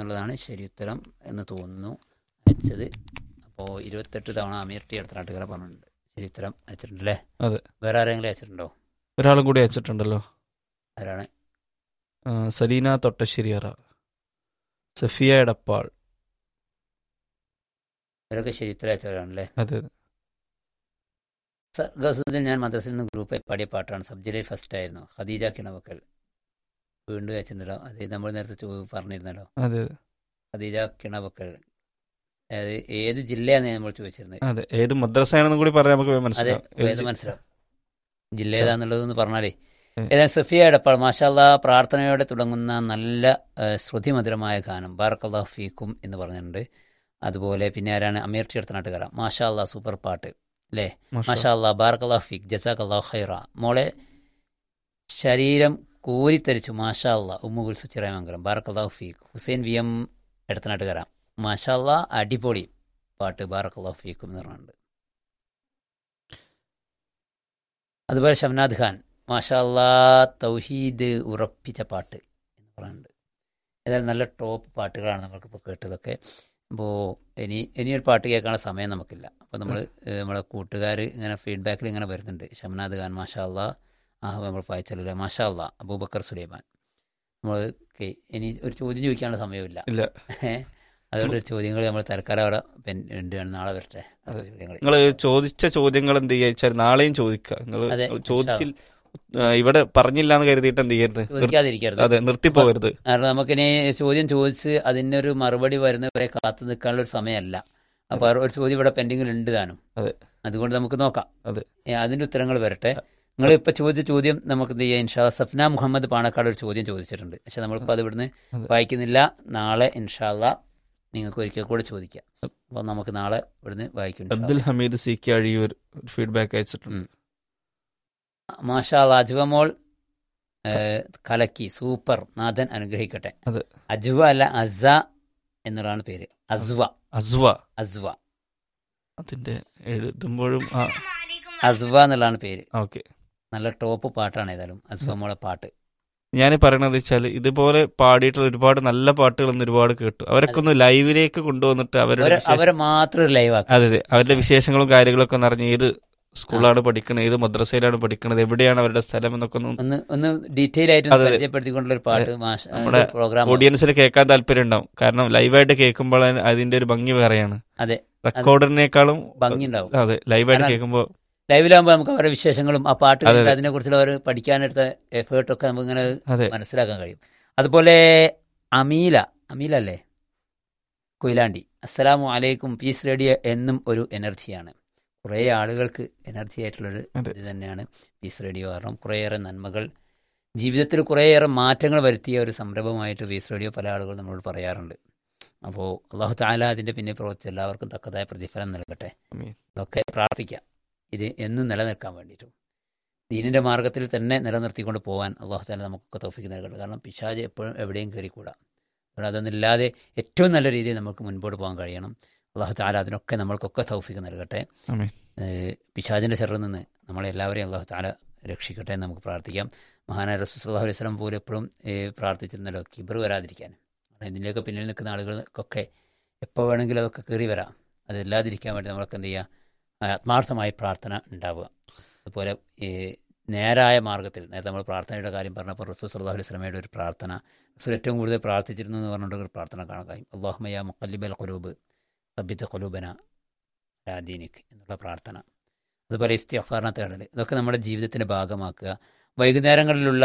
എന്നുള്ളതാണ് ശരി ഉത്തരം എന്ന് തോന്നുന്നു അയച്ചത് അപ്പോൾ ഇരുപത്തെട്ട് തവണ അമീർ ടി അടുത്ത നാട്ടുകാരെ പറഞ്ഞിട്ടുണ്ട് ശരി ഉത്തരം അയച്ചിട്ടുണ്ടല്ലേ അതെ. വേറെ ആരെങ്കിലും അയച്ചിട്ടുണ്ടോ ഒരാളും കൂടി അയച്ചിട്ടുണ്ടല്ലോ ആരാണ് ആ, സലീന തൊട്ടശ്ശേരിയറ സഫിയ എടപ്പാൾ ഇവരൊക്കെ ശരി ഉത്തരം അയച്ചവരാണല്ലേ അതെ സർ ഗസുദ്ദീൻ ഞാൻ മദ്രസയിൽ നിന്ന് ഗ്രൂപ്പിൽ പാടിയ പാട്ടാണ് സബ് ജില്ലയിൽ ഫസ്റ്റ് ആയിരുന്നു ഖദീജ കിണവക്കൽ വീണ്ടും അയച്ചിട്ടുണ്ടല്ലോ അത് നമ്മൾ നേരത്തെ ചോ- പറഞ്ഞിരുന്നല്ലോ അതെ ഖദീജ കിണവക്കൽ അതായത് ഏത് ജില്ലയാണ് നമ്മൾ ചോദിച്ചിരുന്നത് അതെ ഏത് മദ്രസയാണെന്നും കൂടി പറയാൻ നമുക്ക് അതെ മനസ്സിലാവും ഏത് ഏത് ജി- മനസ്സിലാവും ജില്ല ഏതാന്നുള്ളതെന്ന് പറഞ്ഞാലേ ഉം. ഏതായാലും സഫിയ എടപ്പാൾ മാഷാല്ല പ്രാർത്ഥനയോടെ തുടങ്ങുന്ന നല്ല ഏഹ്, ശ്രുതിമധുരമായ ഗാനം ബാറക്കല്ലാഹ് ഫീക്കും എന്ന് പറഞ്ഞിട്ടുണ്ട് അതുപോലെ പിന്നെ ആരാണ് അമീർ ചേർത്ത നാട്ടുകാര മാഷാല്ല സൂപ്പർ പാട്ട് അല്ലേ മാഷാ. മാഷാല്ല ബാറക്കല്ലാഹ് ഫീക്ക് ജസാഖ് അള്ളാഹ് ഖൈറ മോളെ ശരീരം കോരിത്തരിച്ചു മാഷാല്ല ഉമ്മു ഗുൽസു ചിറയമംഗലം ബാറക്കല്ലാഹു ഫീക്ക് ഹുസൈൻ വി എം എടത്തനാട്ടുകാര മാഷാല്ല അടിപൊളി പാട്ട് ബാറക്കല്ലാഹു ഫീക്കും എന്ന് പറഞ്ഞിട്ടുണ്ട് അതുപോലെ ഷംനാദ് ഖാൻ മാഷാല്ലാ തൗഹീദ് ഉറപ്പിച്ച പാട്ട് എന്ന് പറയുന്നുണ്ട് ഏതായാലും നല്ല ടോപ്പ് പാട്ടുകളാണ് നമ്മൾക്കിപ്പോൾ കേട്ടതൊക്കെ അപ്പോൾ ഇനി ഇനിയൊരു പാട്ട് കേൾക്കാനുള്ള സമയം നമുക്കില്ല അപ്പോൾ നമ്മൾ നമ്മളെ കൂട്ടുകാർ ഇങ്ങനെ ഫീഡ്ബാക്കിൽ ഇങ്ങനെ വരുന്നുണ്ട് ഷംനാദ് ഖാൻ മാഷാല്ലാ ആ നമ്മൾ വായിച്ചല്ലേ മാഷാല്ലാ അബൂബക്കർ സുലൈമാൻ നമ്മൾ ഇനി ഒരു ചോദ്യം ചോദിക്കാനുള്ള സമയമില്ല ഇല്ല അതുകൊണ്ട് ചോദ്യങ്ങൾ നമ്മൾ തൽക്കാലം അവിടെ പെൻ ഉണ്ട് നാളെ വരട്ടെ അടുത്ത അതെ. ചോദ്യങ്ങൾ നിങ്ങൾ ചോദിച്ച ചോദ്യങ്ങൾ എന്ത് ചെയ്യുക വെച്ചാൽ നാളെയും ചോദിക്കുക നിങ്ങൾ അതെ, ചോദിച്ചിൽ ആ, ഇവിടെ പറഞ്ഞില്ല എന്ന് കരുതിയിട്ട് എന്ത് ചെയ്യരുത് നിർ- ചോദിക്കാതിരിക്കരുത് അതെ നിർത്തിപ്പോകരുത് കാരണം നമുക്കിനി ചോദ്യം ചോദിച്ച് അതിനൊരു മറുപടി വരുന്നവരെ കാത്തു നിൽക്കാനുള്ള ഒരു സമയമല്ല അപ്പൊ ആ ഒരു ചോദ്യം ഇവിടെ പെൻഡിങ്ങിൽ ഉണ്ട് താനും അതെ. അതുകൊണ്ട് നമുക്ക് നോക്കാം അതെ. ഏ, അതിന്റെ ഉത്തരങ്ങൾ വരട്ടെ നിങ്ങൾ ഇപ്പൊ ചോദിച്ച ചോദ്യം നമുക്ക് എന്ത് ചെയ്യാം ഇൻഷാ സഫ്ന മുഹമ്മദ് പാണക്കാട് ഒരു ചോദ്യം ചോദിച്ചിട്ടുണ്ട് പക്ഷെ നമ്മളിപ്പോൾ അത് ഇവിടുന്ന് അതെ. വായിക്കുന്നില്ല നാളെ ഇൻഷാല്ല നിങ്ങൾക്ക് ഒരിക്കൽ കൂടെ ചോദിക്കാം അപ്പൊ നമുക്ക് നാളെ ഇവിടുന്ന് വായിക്കും ഇൻഷാ അല്ലാ. Abdul Hameed C K Azhiyur feedback അയച്ചിട്ടുണ്ട് ഉം. മാഷാ അജുവ ഏ, കലക്കി സൂപ്പർ നാഥൻ അനുഗ്രഹിക്കട്ടെ അതെ. അജുവ അല്ല അസ എന്നുള്ളതാണ് പേര് അസ്വ അസ്വ അസ്വ അതിന്റെ എഴുതുമ്പോഴും ആ അസ്വ എന്നുള്ളതാണ് പേര് ഓക്കെ നല്ല ടോപ്പ് പാട്ടാണ് ഏതായാലും അസ്വ മോളെ പാട്ട് ഞാൻ പറയണത് വെച്ചാൽ ഇതുപോലെ പാടിയിട്ടുള്ള ഒരുപാട് നല്ല പാട്ടുകൾ ഇന്ന് ഒരുപാട് കേട്ടു അവരൊക്കെ ഒന്ന് ലൈവിലേക്ക് കൊണ്ടുവന്നിട്ട് അവരുടെ അവരെ വിശേഷ- അവരെ മാത്രം ലൈവ് ആക്കി അതെ അതെ അവരുടെ വിശേഷങ്ങളും കാര്യങ്ങളൊക്കെ ഒന്ന് അറിഞ്ഞ് ഏത് സ്കൂളാണ് പഠിക്കുന്നത് ഏത് മദ്രസയിലാണ് പഠിക്കുന്നത് എവിടെയാണ് അവരുടെ സ്ഥലം എന്നൊക്കെ ഒന്ന് ഒന്ന് ഒന്ന് ഡീറ്റെയിൽ ആയിട്ട് അതെ, അതെ. പരിചയപ്പെടുത്തിക്കൊണ്ടുള്ള ഒരു പാട്ട് മാഷ നമ്മുടെ പ്രോഗ്രാം ഓഡിയൻസിന് കേൾക്കാൻ താല്പര്യം ഉണ്ടാവും കാരണം ലൈവായിട്ട് കേൾക്കുമ്പോൾ അതിന്റെ ഒരു ഭംഗി വേറെയാണ് അതെ. റെക്കോർഡിനേക്കാളും ഭംഗി ഉണ്ടാവും അതെ ലൈവായിട്ട് കാരണം കേൾക്കുമ്പോൾ ലൈവിലാകുമ്പോൾ നമുക്ക് അവരുടെ വിശേഷങ്ങളും ആ പാട്ട് അതെ, അതെ. അതിനെ കുറിച്ചുള്ള അവർ പഠിക്കാനെടുത്ത എഫേർട്ടൊക്കെ നമുക്ക് ഇങ്ങനെ അതെ മനസ്സിലാക്കാൻ കഴിയും അതുപോലെ അമീല അമീല അല്ലേ കൊയിലാണ്ടി അസ്സലാമു അലൈക്കും പീസ് റേഡിയോ എന്നും ഒരു എനർജിയാണ് കുറേ ആളുകൾക്ക് എനർജി ആയിട്ടുള്ളൊരു അതെ. ഇത് തന്നെയാണ് പീസ് റേഡിയോ കാരണം കുറേയേറെ നന്മകൾ ജീവിതത്തിൽ കുറേയേറെ മാറ്റങ്ങൾ വരുത്തിയ ഒരു സംരംഭമായിട്ട് പീസ് റേഡിയോ പല ആളുകളും നമ്മളോട് പറയാറുണ്ട് അപ്പോൾ അള്ളാഹു താല അതിൻ്റെ പിന്നെ പ്രവർത്തിച്ച എല്ലാവർക്കും തക്കതായ പ്രതിഫലം നൽകട്ടെ ആമീൻ. ഇതൊക്കെ പ്രാർത്ഥിക്കാം ഇത് എന്നും നിലനിൽക്കാൻ വേണ്ടിയിട്ടും ദീനിൻ്റെ മാർഗത്തിൽ തന്നെ നിലനിർത്തിക്കൊണ്ട് പോകാൻ അള്ളാഹു താല നമുക്കൊക്കെ തോഫിക്ക് നൽകട്ടെ കാരണം പിശാജ് എപ്പോഴും എവിടെയും കയറിക്കൂടാ അതുകൊണ്ട് അതൊന്നുമില്ലാതെ ഏറ്റവും നല്ല രീതിയിൽ നമുക്ക് മുൻപോട്ട് പോകാൻ കഴിയണം അള്ളാഹു താല അതിനൊക്കെ നമ്മൾക്കൊക്കെ തൗഫിക്ക് നൽകട്ടെ ആമീൻ. ഏഹ് പിശാജിൻ്റെ ചെറിൽ നിന്ന് നമ്മളെല്ലാവരെയും അള്ളാഹു താല രക്ഷിക്കട്ടെ എന്ന് നമുക്ക് പ്രാർത്ഥിക്കാം മഹാനായ റസൂൽ അലൈഹി സ്വലം പോലും എപ്പോഴും ഏഹ് പ്രാർത്ഥിച്ചിരുന്നല്ലോ കിബർ വരാതിരിക്കാൻ കാരണം ഇതിൻ്റെയൊക്കെ പിന്നിൽ നിൽക്കുന്ന ആളുകൾക്കൊക്കെ എപ്പോൾ വേണമെങ്കിലും അതൊക്കെ കയറി വരാം അതില്ലാതിരിക്കാൻ വേണ്ടി നമ്മളൊക്കെ എന്ത് ചെയ്യുക ആത്മാർത്ഥമായി പ്രാർത്ഥന ഉണ്ടാവുക അതുപോലെ ഈ നേരായ മാർഗത്തിൽ നേരത്തെ നമ്മൾ പ്രാർത്ഥനയുടെ കാര്യം പറഞ്ഞപ്പോൾ റസൂൽ സല്ലാഹു അലൈഹി സ്വലമയുടെ ഒരു പ്രാർത്ഥന റസൂൽ ഏറ്റവും കൂടുതൽ പ്രാർത്ഥിച്ചിരുന്നു എന്ന് പറഞ്ഞുകൊണ്ട് ഒരു പ്രാർത്ഥന കാണാൻ കഴിയും അള്ളാഹുമയ മുക്കല്ലിബൽ ഖുലൂബ് സബിത്ത് ഖുലൂബന ലാദീനിക് എന്നുള്ള പ്രാർത്ഥന അതുപോലെ ഇസ്തിഫാറിനെ തേടൽ ഇതൊക്കെ നമ്മുടെ ജീവിതത്തിൻ്റെ ഭാഗമാക്കുക വൈകുന്നേരങ്ങളിലുള്ള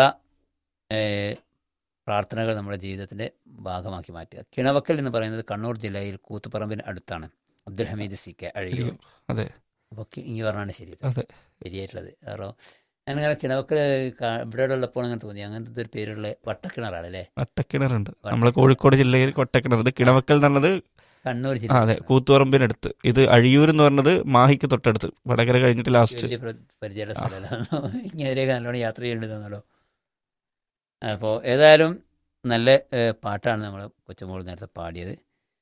ഏഹ്, പ്രാർത്ഥനകൾ നമ്മുടെ ജീവിതത്തിൻ്റെ ഭാഗമാക്കി മാറ്റുക കിണവക്കൽ എന്ന് പറയുന്നത് കണ്ണൂർ ജില്ലയിൽ കൂത്തുപറമ്പിന് അടുത്താണ് അബ്ദുൽ ഹമീദ് സി കെ അഴിയൂർ അതെ അപ്പോൾ ഇങ്ങി പറഞ്ഞാണ് ശരി അതെ ശരിയായിട്ടുള്ളത് കാരണം ഞാനിങ്ങനെ കിണവക്കൽ കാ- ഇവിടെ ഉള്ളപ്പോൾ അങ്ങനെ തോന്നി അങ്ങനത്തെ ഒരു പേരുള്ള വട്ടക്കിണറാണല്ലേ വട്ടക്കിണറുണ്ട് നമ്മളെ കോഴിക്കോട് ജില്ലയിൽ കൊട്ടക്കിണർ ഇത് കിണവക്കൽ എന്ന് പറഞ്ഞത് കണ്ണൂർ ആ, ജില്ല അതെ കൂത്തുപറമ്പിനടുത്ത് ഇത് അഴിയൂർ എന്ന് പറഞ്ഞത് മാഹിക്ക് തൊട്ടടുത്ത് വടകര കഴിഞ്ഞിട്ട് ലാസ്റ്റ് വലിയ പ്ര- പരിചയമുള്ള സ്ഥലമല്ല ഇങ്ങനെയൊക്കെ നല്ലോണം യാത്ര ചെയ്യേണ്ടതാണല്ലോ അപ്പോൾ ഏതായാലും നല്ല ഏഹ്, പാട്ടാണ് നമ്മൾ കൊച്ചുമോൾ നേരത്തെ പാടിയത്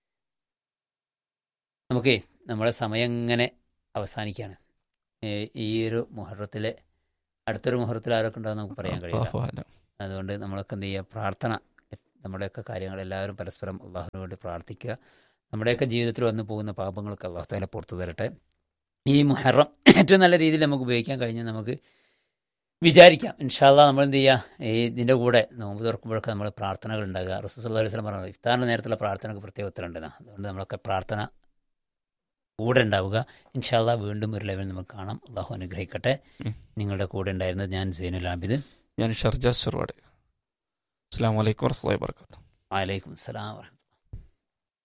നമുക്കേ നമ്മുടെ സമയം ഇങ്ങനെ അവസാനിക്കുകയാണ് ഏഹ്, ഈ ഒരു മുഹറത്തിലെ അടുത്തൊരു മുഹറത്തിൽ ആരൊക്കെ ഉണ്ടാവും നമുക്ക് പറയാൻ കഴിയില്ല അതുകൊണ്ട് നമ്മളൊക്കെ എന്ത് ചെയ്യുക പ്രാർത്ഥന നമ്മുടെയൊക്കെ കാര്യങ്ങൾ എല്ലാവരും പരസ്പരം അള്ളാഹുവിന് വേണ്ടി പ്രാർത്ഥിക്കുക നമ്മുടെയൊക്കെ ജീവിതത്തിൽ വന്നു പോകുന്ന പാപങ്ങൾക്ക് അള്ളാഹു താല പുറത്തു തരട്ടെ ഈ മുഹറം ഏറ്റവും നല്ല രീതിയിൽ നമുക്ക് ഉപയോഗിക്കാൻ കഴിഞ്ഞാൽ നമുക്ക് വിചാരിക്കാം ഇൻഷാല്ല നമ്മൾ എന്ത് ചെയ്യുക ഈ ഇതിൻ്റെ കൂടെ നോമ്പ് തുറക്കുമ്പോഴൊക്കെ നമ്മൾ പ്രാർത്ഥനകൾ ഉണ്ടാകുക റസൂസ് അലൈഹി സ്വലം പറഞ്ഞു ഇഫ്താറിൻ്റെ നേരത്തുള്ള പ്രാർത്ഥനയ്ക്ക് പ്രത്യേക ഉത്തരം ഉണ്ടെന്നാ അതുകൊണ്ട് നമ്മളൊക്കെ പ്രാർത്ഥന കൂടെ ഉണ്ടാവുക ഇൻഷാല്ല വീണ്ടും ഒരു ലെവൽ നമുക്ക് കാണാം അള്ളാഹു അനുഗ്രഹിക്കട്ടെ ഉം. നിങ്ങളുടെ കൂടെ ഉണ്ടായിരുന്നത് ഞാൻ സൈനുൽ ആബിദ് ഞാൻ ഷർജാസ് ചെറുപാട് അസ്സാം വലൈക്കും വർഹമുല്ലാ വാബർക്കാത്തു വലൈക്കും അസ്സലാം വറഹ്മത്തുള്ളാഹി